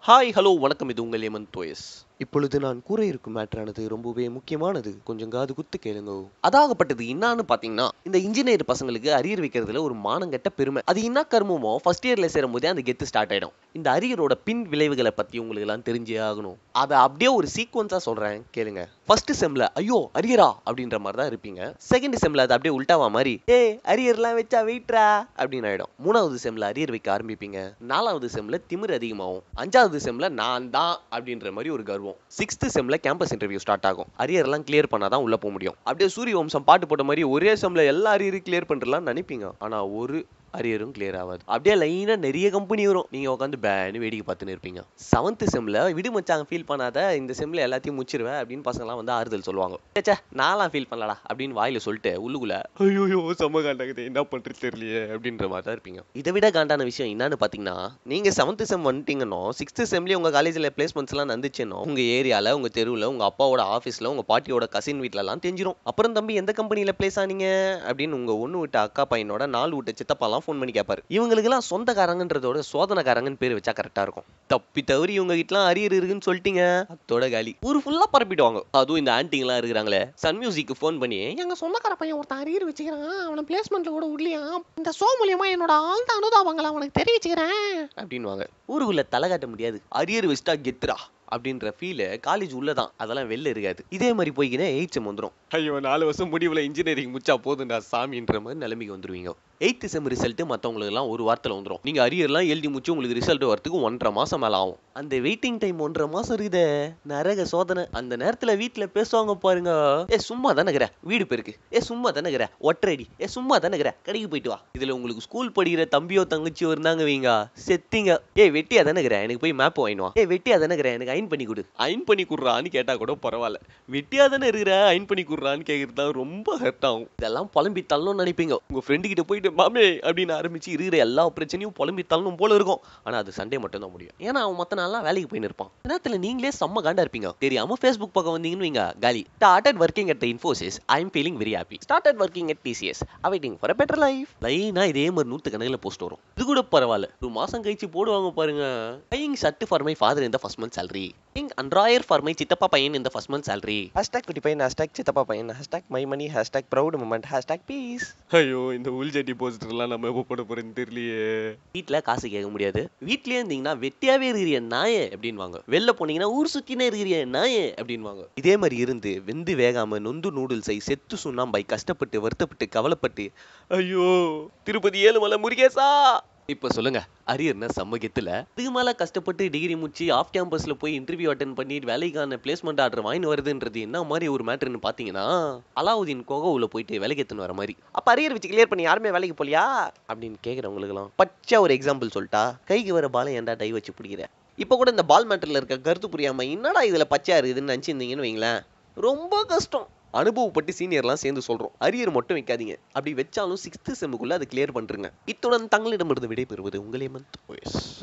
hi hello வணக்கம் இது உங்கள் ஏமன் தோயஸ் இப்பொழுது நான் கூற இருக்கும் மேட்டரானது ரொம்பவே முக்கியமானது கொஞ்சம் காது குத்து கேளுங்க அதாகப்பட்டது என்னான்னு பாத்தீங்கன்னா இந்த இன்ஜினியர் பசங்களுக்கு அரியர் வைக்கிறதுல ஒரு மானங்கெட்ட பெருமை அது என்ன கர்மமோ ஃபர்ஸ்ட் இயர்ல சேரும் போதே அந்த கெத்து ஸ்டார்ட் ஆயிடும் இந்த அரியரோட பின் விளைவுகளை பத்தி உங்களுக்கு எல்லாம் தெரிஞ்சே ஆகணும் அதை அப்படியே ஒரு சீக்வன்ஸா சொல்றேன் கேளுங்க ஃபர்ஸ்ட் செம்ல ஐயோ அரியரா அப்படின்ற மாதிரி தான் இருப்பீங்க செகண்ட் செம்ல அது அப்படியே உல்டாவா மாதிரி ஏ அரியர்லாம் வச்சா வெயிட்ரா அப்படின்னு ஆயிடும் மூணாவது செம்ல அரியர் வைக்க ஆரம்பிப்பீங்க நாலாவது செம்ல திமிர் அதிகமாகும் அஞ்சாவது செம்ல நான் தான் அப்படின்ற மாதிரி ஒரு கர்வம் சிக்ஸ்த் செம்ல கேம்பஸ் இன்டர்வியூ ஸ்டார்ட் ஆகும் அரியர்லாம் கிளியர் பண்ணாதான் உள்ள போக முடியும் அப்படியே சூரிய வம்சம் பாட்டு போட்ட மாதிரி ஒரே செம்ல எல்லா அரியரும் கிளியர் பண்றலாம் நினைப்பீங்க ஆனா ஒரு அரியரும் கிளியர் ஆகாது அப்படியே லைனா நிறைய கம்பெனி வரும் நீங்க உட்காந்து பேனு வேடிக்கை பார்த்துன்னு இருப்பீங்க செவன்த் செம்ல விடு மச்சாங்க ஃபீல் பண்ணாத இந்த செம்ல எல்லாத்தையும் முச்சிருவேன் அப்படின்னு பசங்கலாம் வந்து ஆறுதல் சொல்லுவாங்க சேச்சே நான்லாம் ஃபீல் பண்ணலடா அப்படின்னு வாயில சொல்லிட்டு உள்ளுக்குள்ள ஐயோ செம்ம காண்டாகுது என்ன பண்றது தெரியலையே அப்படின்ற மாதிரி தான் இருப்பீங்க இதை விட காண்டான விஷயம் என்னன்னு பாத்தீங்கன்னா நீங்க செவன்த் செம் வந்துட்டீங்கன்னோ சிக்ஸ்த் செம்லயே உங்க காலேஜ்ல பிளேஸ்மெண்ட்ஸ் எல்லாம் நடந்துச்சுன்னோ உங்க ஏரியால உங்க தெருவுல உங்க அப்பாவோட ஆஃபீஸ்ல உங்க பாட்டியோட கசின் வீட்ல எல்லாம் தெரிஞ்சிரும் அப்புறம் தம்பி எந்த கம்பெனில பிளேஸ் ஆனீங்க அப்படின்னு உங்க ஒண்ணு விட்ட அக்கா பையனோட நாலு விட்ட சித்தப்பாலாம் ஃபோன் பண்ணி கேட்பாரு இவங்களுக்கெல்லாம் சொந்தக்காரங்கன்றதோட சோதனைக்காரங்கன்னு பேர் வச்சா கரெக்டா இருக்கும் தப்பி தவறி இவங்க கிட்டலாம் அரியர் இருக்குன்னு சொல்லிட்டீங்க அத்தோட காலி ஊர் ஃபுல்லா பரப்பிடுவாங்க அதுவும் இந்த ஆன்ட்டிங்கெல்லாம் இருக்கிறாங்களே சன் மியூசிக்கு ஃபோன் பண்ணி எங்க சொந்தக்கார பையன் ஒருத்தன் அரியர் வச்சுக்கிறான் அவனை பிளேஸ்மெண்ட்ல கூட விடலையா இந்த ஷோ மூலியமா என்னோட ஆழ்ந்த அனுதாபங்களை அவனுக்கு தெரிவிச்சுக்கிறேன் அப்படின்வாங்க ஊருக்குள்ள தலை காட்ட முடியாது அரியர் வச்சுட்டா கெத்துரா அப்படின்ற ஃபீல் காலேஜ் உள்ளதான் அதெல்லாம் வெளில இருக்காது இதே மாதிரி போய்க்கினே எயிட் செம் வந்துடும் ஐயோ நாலு வருஷம் முடிவில் இன்ஜினியரிங் முடிச்சா போதுண்டா சாமின்ற மாதிரி நிலைமைக்கு வந்துருவீங்க எயித்து செம் ரிசல்ட் மற்றவங்களுக்குலாம் ஒரு வாரத்தில் வந்துடும் நீங்கள் அரியர்லாம் எழுதி முடிச்சு உங்களுக்கு ரிசல்ட் வரதுக்கு ஒன்றரை மாசம் மேலே ஆகும் அந்த வெயிட்டிங் டைம் ஒன்றரை மாசம் இருக்குதே நரக சோதனை அந்த நேரத்தில் வீட்டில் பேசுவாங்க பாருங்க ஏ சும்மா தானேங்கிற வீடு பெருக்கு ஏ சும்மா தானேங்கிற ஒற்றடி ஏ சும்மா தானேங்கிற கடைக்கு போயிட்டு வா இதில் உங்களுக்கு ஸ்கூல் படிக்கிற தம்பியோ தங்கச்சியோ இருந்தாங்க வைங்க செத்திங்க ஏ வெட்டியா தானேங்கிற எனக்கு போய் மேப் வாங்கினு வா ஏ வெட்டியா தானேங்கிற எனக்கு அயன் பண்ணி கொடு அயன் பண்ணி கொடுறான்னு கேட்டா கூட பரவாயில்ல வெட்டியா தானே இருக்கிற அயன் பண்ணி கொடுறான்னு கேட்கறது தான் ரொம்ப ஹர்ட் ஆகும் இதெல்லாம் புலம்பி தள்ளணும்னு நினைப்பீங்க உங்க ஃப்ரெண்டு கிட்ட போயிட்டு மாமே அப்படின்னு ஆரம்பிச்சு இருக்கிற எல்லா பிரச்சனையும் புலம்பி தள்ளணும் போல இருக்கும் ஆனா அது சண்டே மட்டும் தான் முடியும் ஏன்னா அவன் மத்த நாள்லாம் வேலைக்கு போயின்னு இருப்பான் நேரத்துல நீங்களே செம்ம காண்டா இருப்பீங்க தெரியாம ஃபேஸ்புக் பக்கம் வந்தீங்கன்னு வைங்க காலி started working at the Infosys I am feeling very happy started working at TCS awaiting for better life லைனா இதே மாதிரி நூத்து கணக்கில் போஸ்ட் வரும் இது கூட பரவாயில்ல ஒரு மாசம் கழிச்சு போடுவாங்க பாருங்க buying shirt for my father இந்த ஃபர்ஸ்ட் மந்த் salary இங் அண்ட்ராயர் ஃபார் மை சித்தப்பா பையன் இந்த ஃபர்ஸ்ட் மந்த் salary ஹேஷ்டாக் குட்டி பையன் ஹேஷ்டாக் சித்தப்பா பையன் hashtag my money hashtag proud moment hashtag peace ஐயோ இந்த உள்ஜெட்டி போஸ்டர்லாம் நம்ம எப்போ போட போறேன்னு தெரியலையே வீட்டில் காசு கேட்க முடியாது வீட்லயே இருந்தீங்கன்னா வெட்டியாவே இருக்கிறிய நாயே அப்படின்வாங்க வெளில போனீங்கன்னா ஊர் சுத்தினே இருக்கிறிய நாயே அப்படின்வாங்க இதே மாதிரி இருந்து வெந்து வேகாம நொந்து நூடுல்ஸை செத்து சுண்ணாம்பை கஷ்டப்பட்டு வருத்தப்பட்டு கவலைப்பட்டு ஐயோ திருப்பதி ஏழுமலை முருகேசா இப்ப சொல்லுங்க அரியர்னா சம்மகத்துல இதுக்கு மேல கஷ்டப்பட்டு டிகிரி முடிச்சு ஆஃப் கேம்பஸ்ல போய் இன்டர்வியூ அட்டன் பண்ணி வேலைக்கான பிளேஸ்மெண்ட் ஆர்டர் வாங்கி வருதுன்றது என்ன மாதிரி ஒரு மேட்டர்னு பாத்தீங்கன்னா அலாவுதீன் கோகோவுல போயிட்டு வேலைக்கு எத்துன்னு வர மாதிரி அப்ப அரியர் வச்சு கிளியர் பண்ணி யாருமே வேலைக்கு போலியா அப்படின்னு கேக்குறவங்களுக்குலாம் பச்சா ஒரு எக்ஸாம்பிள் சொல்லிட்டா கைக்கு வர பாலை ஏன்டா டை வச்சு பிடிக்கிற இப்போ கூட இந்த பால் மேட்டர்ல இருக்க கருத்து புரியாம என்னடா இதுல பச்சையா இருக்குதுன்னு நினைச்சிருந்தீங்கன்னு வைங்களேன் ரொம்ப கஷ்டம் அனுபவப்பட்டு சீனியர்லாம் சேர்ந்து சொல்றோம் அரியர் மட்டும் வைக்காதீங்க அப்படி வச்சாலும் சிக்ஸ்த் செம்முக்குள்ள அதை கிளியர் பண்றீங்க இத்துடன் தங்களிடமிருந்து விடைபெறுவது உங்களே மந்த்